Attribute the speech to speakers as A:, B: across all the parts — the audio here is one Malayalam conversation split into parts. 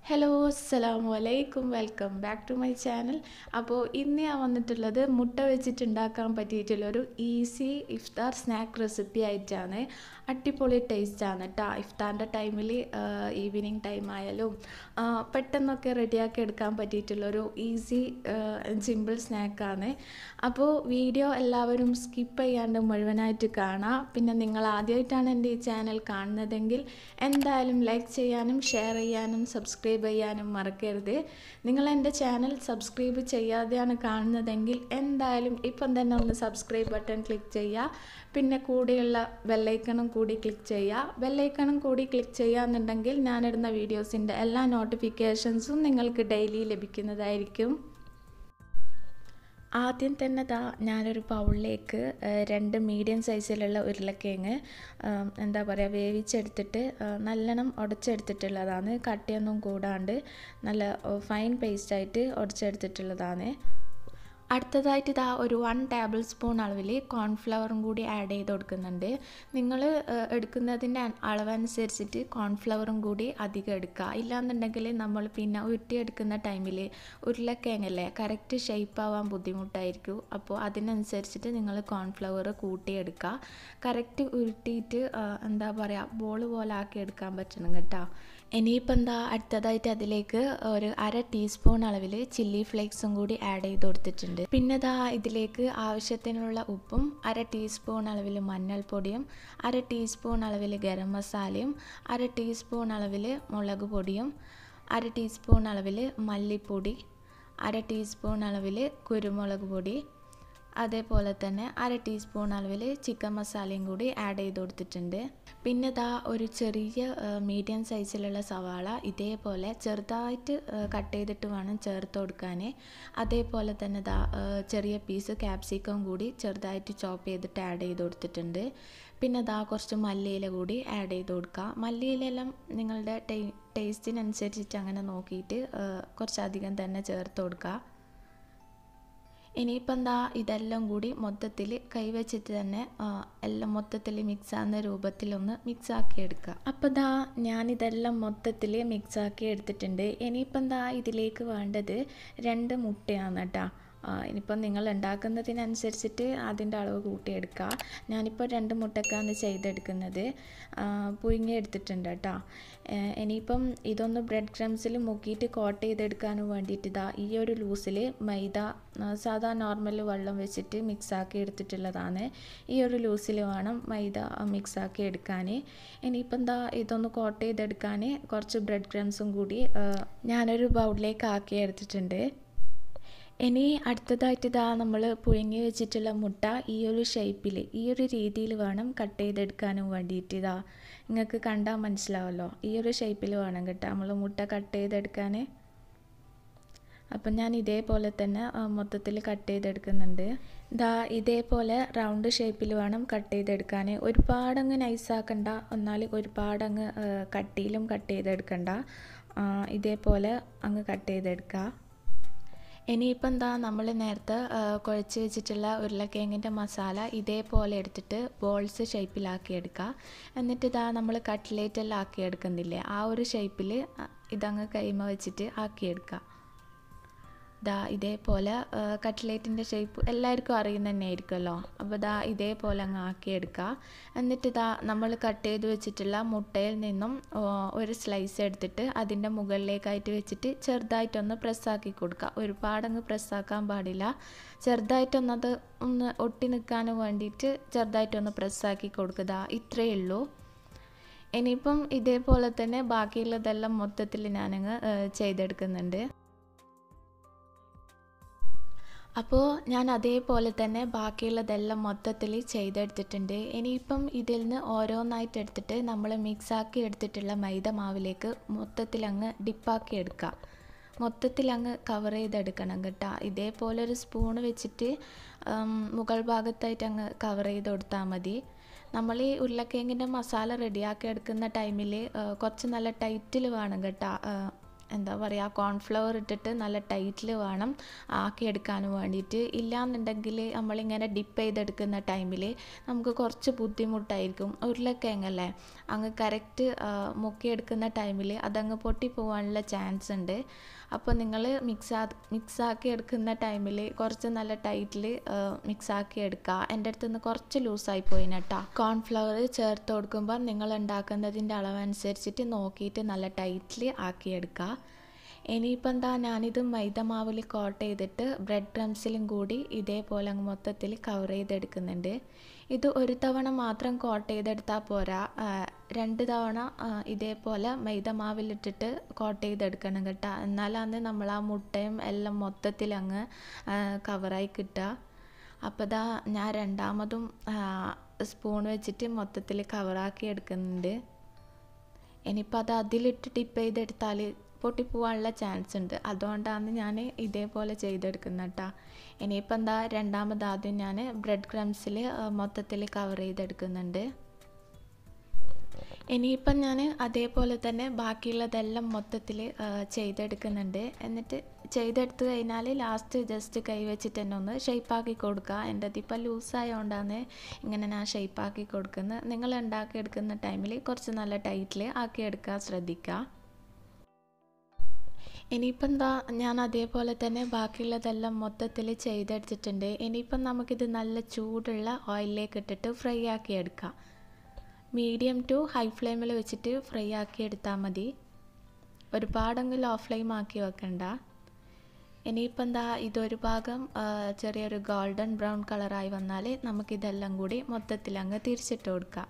A: ഹലോ അസ്സലാമു അലൈക്കും welcome back to my channel അപ്പോൾ ഇന്ന് ഞാൻ വന്നിട്ടുള്ളത് മുട്ട വെച്ചിട്ട് ഉണ്ടാക്കാൻ പറ്റിയിട്ടുള്ളൊരു ഈസി ഇഫ്താർ സ്നാക്ക് റെസിപ്പി ആയിട്ടാണ് അടിപൊളി ടേസ്റ്റാണ് കേട്ടോ ഇഫ്താറിൻ്റെ ടൈമിൽ ഈവനിങ് ടൈം ആയാലും ആ, പെട്ടെന്നൊക്കെ റെഡിയാക്കി എടുക്കാൻ പറ്റിയിട്ടുള്ളൊരു ഈസി സിമ്പിൾ സ്നാക്കാണ് അപ്പോൾ വീഡിയോ എല്ലാവരും സ്കിപ്പ് ചെയ്യാണ്ട് മുഴുവനായിട്ട് കാണാം പിന്നെ നിങ്ങൾ ആദ്യമായിട്ടാണ് എൻ്റെ ഈ ചാനൽ കാണുന്നതെങ്കിൽ എന്തായാലും ലൈക്ക് ചെയ്യാനും ഷെയർ ചെയ്യാനും സബ്സ്ക്രൈബ് ചെയ്യാനും മറക്കരുത് നിങ്ങൾ എൻ്റെ ചാനൽ സബ്സ്ക്രൈബ് ചെയ്യാതെയാണ് കാണുന്നതെങ്കിൽ എന്തായാലും ഇപ്പം തന്നെ ഒന്ന് സബ്സ്ക്രൈബ് ബട്ടൺ ക്ലിക്ക് ചെയ്യുക പിന്നെ കൂടെയുള്ള ബെല്ലൈക്കണും കൂടി ക്ലിക്ക് ചെയ്യുക ബെല്ലൈക്കണും കൂടി ക്ലിക്ക് ചെയ്യുകയെന്നുണ്ടെങ്കിൽ ഞാനിടുന്ന വീഡിയോസിൻ്റെ എല്ലാ നോട്ടിഫിക്കേഷൻസും നിങ്ങൾക്ക് ഡെയിലി ലഭിക്കുന്നതായിരിക്കും ആദ്യം തന്നെ ദാ ഞാനൊരു ബൗളിലേക്ക് ഏഹ്, രണ്ട് മീഡിയം സൈസിലുള്ള ഉരുളക്കിഴങ്ങ് ആം, എന്താ പറയുക വേവിച്ചെടുത്തിട്ട് ആ, നല്ലോണം ഉടച്ചെടുത്തിട്ടുള്ളതാണ് കട്ടിയൊന്നും കൂടാണ്ട് നല്ല ഫൈൻ പേസ്റ്റായിട്ട് ഉടച്ചെടുത്തിട്ടുള്ളതാണ് അടുത്തതായിട്ട് ഇതാ ഒരു വൺ ടേബിൾ സ്പൂൺ അളവിൽ കോൺഫ്ലവറും കൂടി ആഡ് ചെയ്ത് കൊടുക്കുന്നുണ്ട് നിങ്ങൾ എടുക്കുന്നതിൻ്റെ അളവനുസരിച്ചിട്ട് കോൺഫ്ലവറും കൂടി അധികം എടുക്കുക ഇല്ലാന്നുണ്ടെങ്കിൽ നമ്മൾ പിന്നെ ഉരുട്ടിയെടുക്കുന്ന ടൈമിൽ ഉരുളക്കിഴങ്ങല്ലേ കറക്റ്റ് ഷേപ്പ് ആവാൻ ബുദ്ധിമുട്ടായിരിക്കും അപ്പോൾ അതിനനുസരിച്ചിട്ട് നിങ്ങൾ കോൺഫ്ലവർ കൂട്ടിയെടുക്കുക കറക്റ്റ് ഉരുട്ടിയിട്ട് ആ, എന്താ പറയുക ബോൾ പോലെ ആക്കി എടുക്കാൻ പറ്റണം കേട്ടോ ഇനിയിപ്പോൾ എന്താ അടുത്തതായിട്ട് അതിലേക്ക് ഒരു അര ടീസ്പൂൺ അളവിൽ ചില്ലി ഫ്ലേക്സും കൂടി ആഡ് ചെയ്ത് കൊടുത്തിട്ടുണ്ട് പിന്നെ ദാ ഇതിലേക്ക് ആവശ്യത്തിനുള്ള ഉപ്പും അര ടീസ്പൂൺ അളവിൽ മഞ്ഞൾപ്പൊടിയും അര ടീസ്പൂൺ അളവിൽ ഗരം മസാലയും അര ടീസ്പൂൺ അളവിൽ മുളക് പൊടിയും അര ടീസ്പൂൺ അളവിൽ മല്ലിപ്പൊടി അര ടീസ്പൂൺ അളവിൽ കുരുമുളക് പൊടി അതേപോലെ തന്നെ അര ടീസ്പൂൺ അളവിൽ ചിക്കൻ മസാലയും കൂടി ആഡ് ചെയ്ത് കൊടുത്തിട്ടുണ്ട് പിന്നെ ദാ ഒരു ചെറിയ മീഡിയം സൈസിലുള്ള സവാള ഇതേപോലെ ചെറുതായിട്ട് കട്ട് ചെയ്തിട്ട് വേണം ചേർത്ത് കൊടുക്കാൻ അതേപോലെ തന്നെ ദാ ആ, ചെറിയ പീസ് ക്യാപ്സിക്കം കൂടി ചെറുതായിട്ട് ചോപ്പ് ചെയ്തിട്ട് ആഡ് ചെയ്ത് കൊടുത്തിട്ടുണ്ട് പിന്നെ ദാ കുറച്ച് മല്ലിയില കൂടി ആഡ് ചെയ്ത് കൊടുക്കുക മല്ലിയിലെല്ലാം നിങ്ങളുടെ ടേ ടേസ്റ്റിനനുസരിച്ചിട്ട് അങ്ങനെ നോക്കിയിട്ട് ആ, കുറച്ചധികം തന്നെ ചേർത്ത് കൊടുക്കുക ഇനിയിപ്പം എന്താ ഇതെല്ലാം കൂടി മൊത്തത്തിൽ കൈവച്ചിട്ട് തന്നെ ആ, എല്ലാം മൊത്തത്തിൽ മിക്സ് ആകുന്ന രൂപത്തിലൊന്ന് മിക്സ് ആക്കി എടുക്കുക അപ്പോൾ ദാ ഞാനിതെല്ലാം മൊത്തത്തിൽ മിക്സ് ആക്കി എടുത്തിട്ടുണ്ട് ഇനിയിപ്പം എന്താ ഇതിലേക്ക് വേണ്ടത് രണ്ട് മുട്ടയാണ് കേട്ടോ ഇനിയിപ്പം നിങ്ങൾ ഉണ്ടാക്കുന്നതിനനുസരിച്ചിട്ട് അതിൻ്റെ അളവ് കൂട്ടിയെടുക്കുക ഞാനിപ്പോൾ രണ്ട് മുട്ടക്കാണ് ചെയ്തെടുക്കുന്നത് ആ, പുഴുങ്ങി എടുത്തിട്ടുണ്ട് കേട്ടോ ഏഹ് ഇനിയിപ്പം ഇതൊന്ന് ബ്രെഡ് ക്രംസിൽ മുക്കിയിട്ട് കോട്ട് ചെയ്തെടുക്കാനും വേണ്ടിയിട്ട് ഇതാ ഈ ഒരു ലൂസിൽ മൈദ ആ, സാധാ നോർമൽ വെള്ളം വെച്ചിട്ട് മിക്സ് ആക്കി എടുത്തിട്ടുള്ളതാണ് ഈ ഒരു ലൂസിൽ വേണം മൈദ മിക്സ് ആക്കി എടുക്കാൻ ഇനിയിപ്പം എന്താ ഇതൊന്ന് കോട്ട് ചെയ്തെടുക്കാൻ കുറച്ച് ബ്രെഡ് ക്രംസും കൂടി ആ, ഞാനൊരു ബൗളിലേക്ക് ആക്കി എടുത്തിട്ടുണ്ട് ഇനി അടുത്തതായിട്ട് ഇതാ നമ്മൾ പുഴുങ്ങി വെച്ചിട്ടുള്ള മുട്ട ഈ ഒരു ഷേപ്പിൽ ഈ ഒരു രീതിയിൽ വേണം കട്ട് ചെയ്തെടുക്കാനും വേണ്ടിയിട്ട് ഇതാ നിങ്ങൾക്ക് കണ്ടാൽ മനസ്സിലാവല്ലോ ഈ ഒരു ഷേപ്പിൽ വേണം കേട്ടോ നമ്മൾ മുട്ട കട്ട് ചെയ്തെടുക്കാൻ അപ്പം ഞാൻ ഇതേപോലെ തന്നെ മൊത്തത്തിൽ കട്ട് ചെയ്തെടുക്കുന്നുണ്ട് ദാ ഇതേപോലെ റൗണ്ട് ഷേപ്പിൽ വേണം കട്ട് ചെയ്തെടുക്കാൻ ഒരുപാടങ്ങ് നൈസാക്കണ്ട എന്നാൽ ഒരുപാടങ്ങ് ആ, കട്ടിയിലും കട്ട് ചെയ്തെടുക്കണ്ട ആ, ഇതേപോലെ അങ്ങ് കട്ട് ചെയ്തെടുക്കുക ഇനിയിപ്പോൾ എന്താ നമ്മൾ നേരത്തെ ആ, കുഴച്ച് വെച്ചിട്ടുള്ള ഉരുളക്കിഴങ്ങിൻ്റെ മസാല ഇതേപോലെ എടുത്തിട്ട് ബോൾസ് ഷേപ്പിലാക്കി എടുക്കുക എന്നിട്ട് ഇതാ നമ്മൾ കട്ട്ലേറ്റ് എല്ലാം ആക്കി എടുക്കുന്നില്ലേ ആ ഒരു ഷേപ്പിൽ ഇതങ്ങ് കൈമ വെച്ചിട്ട് ആക്കിയെടുക്കുക ദാ ഇതേപോലെ കട്ട്ലേറ്റിൻ്റെ ഷേപ്പ് എല്ലാവർക്കും അറിയുന്ന തന്നെ ആയിരിക്കുമല്ലോ അപ്പോൾ ദാ ഇതേപോലെ അങ്ങ് ആക്കിയെടുക്കുക എന്നിട്ട് ഇതാ നമ്മൾ കട്ട് ചെയ്ത് വെച്ചിട്ടുള്ള മുട്ടയിൽ നിന്നും ആ, ഒരു സ്ലൈസ് എടുത്തിട്ട് അതിൻ്റെ മുകളിലേക്കായിട്ട് വെച്ചിട്ട് ചെറുതായിട്ടൊന്ന് പ്രസ്സാക്കി കൊടുക്കുക ഒരുപാടങ്ങ് പ്രസ്സാക്കാൻ പാടില്ല ചെറുതായിട്ടൊന്നത് ഒന്ന് ഒട്ടി നിൽക്കാനും വേണ്ടിയിട്ട് ചെറുതായിട്ടൊന്ന് പ്രസ്സാക്കി കൊടുക്കുക ഇത്രയേ ഉള്ളൂ ഇനിയിപ്പം ഇതേപോലെ തന്നെ ബാക്കിയുള്ളതെല്ലാം മൊത്തത്തിൽ ഞാനങ്ങ് ആ, ചെയ്തെടുക്കുന്നുണ്ട് അപ്പോൾ ഞാൻ അതേപോലെ തന്നെ ബാക്കിയുള്ളതെല്ലാം മൊത്തത്തിൽ ചെയ്തെടുത്തിട്ടുണ്ട് ഇനിയിപ്പം ഇതിൽ നിന്ന് ഓരോന്നായിട്ട് എടുത്തിട്ട് നമ്മൾ മിക്സാക്കി എടുത്തിട്ടുള്ള മൈദ മാവിലേക്ക് മൊത്തത്തിൽ അങ്ങ് ഡിപ്പാക്കി എടുക്കുക മൊത്തത്തിൽ അങ്ങ് കവർ ചെയ്തെടുക്കണം കേട്ടോ ഇതേപോലെ ഒരു സ്പൂണ് വെച്ചിട്ട് ഉം, മുകൾ ഭാഗത്തായിട്ട് അങ്ങ് കവർ ചെയ്ത് കൊടുത്താൽ മതി നമ്മൾ ഈ ഉരുളക്കിഴങ്ങിൻ്റെ മസാല റെഡിയാക്കി എടുക്കുന്ന ടൈമിൽ കുറച്ച് നല്ല ടൈറ്റിൽ വേണം കേട്ടോ ആ, എന്താ പറയുക കോൺഫ്ലവർ ഇട്ടിട്ട് നല്ല ടൈറ്റിൽ വേണം ആക്കിയെടുക്കാൻ വേണ്ടിയിട്ട് ഇല്ലാന്നുണ്ടെങ്കിൽ നമ്മളിങ്ങനെ ഡിപ്പ് ചെയ്തെടുക്കുന്ന ടൈമിൽ നമുക്ക് കുറച്ച് ബുദ്ധിമുട്ടായിരിക്കും ഉരുളക്കിഴങ്ങല്ലേ അങ്ങ് കറക്റ്റ് മുക്കിയെടുക്കുന്ന ടൈമിൽ അതങ്ങ് പൊട്ടിപ്പോവാനുള്ള ചാൻസ് ഉണ്ട് അപ്പോൾ നിങ്ങൾ മിക്സ് ആ മിക്സ് ആക്കി എടുക്കുന്ന ടൈമിൽ കുറച്ച് നല്ല ടൈറ്റിൽ മിക്സ് ആക്കി എടുക്കുക എൻ്റെ അടുത്ത് നിന്ന് കുറച്ച് ലൂസായി പോയിന് കേട്ടോ കോൺഫ്ലവർ ചേർത്ത് കൊടുക്കുമ്പോൾ നിങ്ങൾ ഉണ്ടാക്കുന്നതിൻ്റെ അളവനുസരിച്ചിട്ട് നോക്കിയിട്ട് നല്ല ടൈറ്റിൽ ആക്കിയെടുക്കുക ഇനിയിപ്പോൾ എന്താ ഞാനിത് മൈദ മാവിൽ കോട്ട് ചെയ്തിട്ട് ബ്രെഡ് ക്രംസിലും കൂടി ഇതേപോലെ അങ്ങ് മൊത്തത്തിൽ കവർ ചെയ്തെടുക്കുന്നുണ്ട് ഇത് ഒരു തവണ മാത്രം കോട്ട് ചെയ്തെടുത്താൽ പോരാ രണ്ട് തവണ ഇതേപോലെ മൈദ മാവിലിട്ടിട്ട് കോട്ട് ചെയ്തെടുക്കണം കേട്ടോ എന്നാലാണ് നമ്മൾ ആ മുട്ടയും എല്ലാം മൊത്തത്തിൽ അങ്ങ് കവറായി കിട്ടുക അപ്പോൾ ഇതാ ഞാൻ രണ്ടാമതും സ്പൂൺ വെച്ചിട്ട് മൊത്തത്തിൽ കവറാക്കി എടുക്കുന്നുണ്ട് ഇനിയിപ്പോൾ അത് അതിലിട്ട് ടിപ്പ് ചെയ്തെടുത്താൽ പൊട്ടിപ്പോവാനുള്ള ചാൻസ് ഉണ്ട് അതുകൊണ്ടാണ് ഞാൻ ഇതേപോലെ ചെയ്തെടുക്കുന്നത് കേട്ടോ ഇനിയിപ്പോൾ എന്താ രണ്ടാമത് ആദ്യം ഞാൻ ബ്രെഡ് ക്രംസിൽ മൊത്തത്തിൽ കവർ ചെയ്തെടുക്കുന്നുണ്ട് ഇനിയിപ്പം ഞാൻ അതേപോലെ തന്നെ ബാക്കിയുള്ളതെല്ലാം മൊത്തത്തിൽ ചെയ്തെടുക്കുന്നുണ്ട് എന്നിട്ട് ചെയ്തെടുത്ത് കഴിഞ്ഞാൽ ലാസ്റ്റ് ജസ്റ്റ് കൈ വെച്ചിട്ട് തന്നെ ഒന്ന് ഷേപ്പാക്കി കൊടുക്കുക എൻ്റെ അതിപ്പോൾ ലൂസായതുകൊണ്ടാണ് ഇങ്ങനെ ഞാൻ ഷേപ്പാക്കി കൊടുക്കുന്നത് നിങ്ങൾ ഉണ്ടാക്കിയെടുക്കുന്ന ടൈമിൽ കുറച്ച് നല്ല ടൈറ്റിൽ ആക്കിയെടുക്കാൻ ശ്രദ്ധിക്കുക ഇനിയിപ്പം എന്താ ഞാൻ അതേപോലെ തന്നെ ബാക്കിയുള്ളതെല്ലാം മൊത്തത്തിൽ ചെയ്തെടുത്തിട്ടുണ്ട് ഇനിയിപ്പം നമുക്കിത് നല്ല ചൂടുള്ള ഓയിലിലേക്ക് ഇട്ടിട്ട് ഫ്രൈ ആക്കി എടുക്കാം മീഡിയം ടു ഹൈ ഫ്ലെയിമിൽ വെച്ചിട്ട് ഫ്രൈ ആക്കി എടുത്താൽ മതി ഒരുപാടങ്ങ് ലോ ഫ്ലെയിം ആക്കി വെക്കണ്ട ഇനിയിപ്പോൾ എന്താ ഇതൊരു ഭാഗം ചെറിയൊരു ഗോൾഡൻ ബ്രൗൺ കളറായി വന്നാൽ നമുക്കിതെല്ലാം കൂടി മൊത്തത്തിൽ അങ്ങ് തിരിച്ചിട്ട് കൊടുക്കാം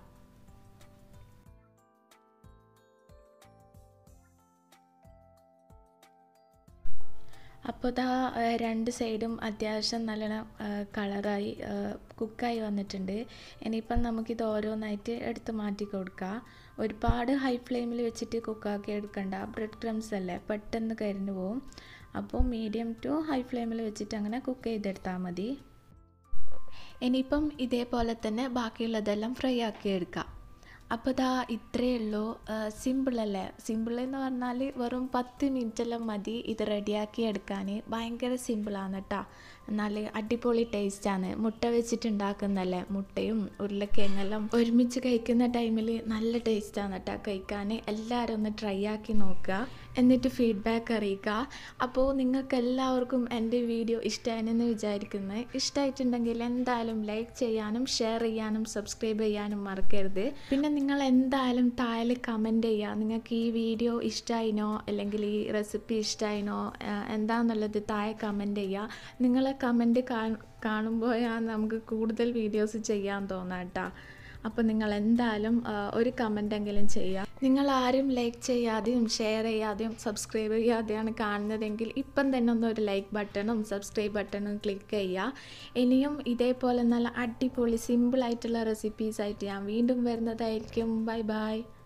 A: അപ്പോൾ ഇതാ രണ്ട് സൈഡും അത്യാവശ്യം നല്ലോണം കളറായി കുക്കായി വന്നിട്ടുണ്ട് ഇനിയിപ്പം നമുക്കിത് ഓരോന്നായിട്ട് എടുത്ത് മാറ്റി കൊടുക്കാം ഒരുപാട് ഹൈ ഫ്ലെയിമിൽ വെച്ചിട്ട് കുക്കാക്കി എടുക്കണ്ട ബ്രെഡ് ക്രംസ് അല്ലേ പെട്ടെന്ന് കരിഞ്ഞു പോവും അപ്പോൾ മീഡിയം ടു ഹൈ ഫ്ലെയിമിൽ വെച്ചിട്ട് അങ്ങനെ കുക്ക് ചെയ്തെടുത്താൽ മതി ഇനിയിപ്പം ഇതേപോലെ തന്നെ ബാക്കിയുള്ളതെല്ലാം ഫ്രൈ ആക്കി എടുക്കാം അപ്പോൾ ഇതാ ഇത്രയേ ഉള്ളൂ സിമ്പിളല്ലേ സിമ്പിൾ എന്ന് പറഞ്ഞാൽ വെറും പത്ത് മിനിറ്റെല്ലാം മതി ഇത് റെഡിയാക്കി എടുക്കാൻ ഭയങ്കര സിമ്പിളാണ് കേട്ടോ എന്നാൽ അടിപൊളി ടേസ്റ്റാണ് മുട്ട വെച്ചിട്ട് ഉണ്ടാക്കുന്നല്ലേ മുട്ടയും ഉരുളക്കിഴങ്ങെല്ലാം ഒരുമിച്ച് കഴിക്കുന്ന ടൈമിൽ നല്ല ടേസ്റ്റാണ് കേട്ടോ കഴിക്കാൻ എല്ലാവരും ഒന്ന് ട്രൈ ആക്കി നോക്കുക എന്നിട്ട് ഫീഡ്ബാക്ക് അറിയിക്കുക അപ്പോൾ നിങ്ങൾക്ക് എല്ലാവർക്കും എൻ്റെ വീഡിയോ ഇഷ്ടമായെന്ന് വിചാരിക്കുന്നത് ഇഷ്ടമായിട്ടുണ്ടെങ്കിൽ എന്തായാലും ലൈക്ക് ചെയ്യാനും ഷെയർ ചെയ്യാനും സബ്സ്ക്രൈബ് ചെയ്യാനും മറക്കരുത് പിന്നെ നിങ്ങൾ എന്തായാലും താഴെ കമൻറ്റ് ചെയ്യുക നിങ്ങൾക്ക് ഈ വീഡിയോ ഇഷ്ടമായിനോ അല്ലെങ്കിൽ ഈ റെസിപ്പി ഇഷ്ടമായിനോ എന്താണെന്നുള്ളത് താഴെ കമൻറ്റ് ചെയ്യുക നിങ്ങളെ കമൻറ്റ് കാണുമ്പോഴാണ് നമുക്ക് കൂടുതൽ വീഡിയോസ് ചെയ്യാൻ തോന്നാം കേട്ടോ അപ്പോൾ നിങ്ങൾ എന്തായാലും ഒരു കമൻറ്റെങ്കിലും ചെയ്യുക നിങ്ങൾ ആരും ലൈക്ക് ചെയ്യാതെയും ഷെയർ ചെയ്യാതെയും സബ്സ്ക്രൈബ് ചെയ്യാതെയാണ് കാണുന്നതെങ്കിൽ ഇപ്പം തന്നെ ഒന്ന് ഒരു ലൈക്ക് ബട്ടണും സബ്സ്ക്രൈബ് ബട്ടണും ക്ലിക്ക് ചെയ്യുക ഇനിയും ഇതേപോലെ നല്ല അടിപൊളി സിമ്പിളായിട്ടുള്ള റെസിപ്പീസ് ആയിട്ട് ഞാൻ വീണ്ടും വരുന്നതായിരിക്കും ബൈ ബൈ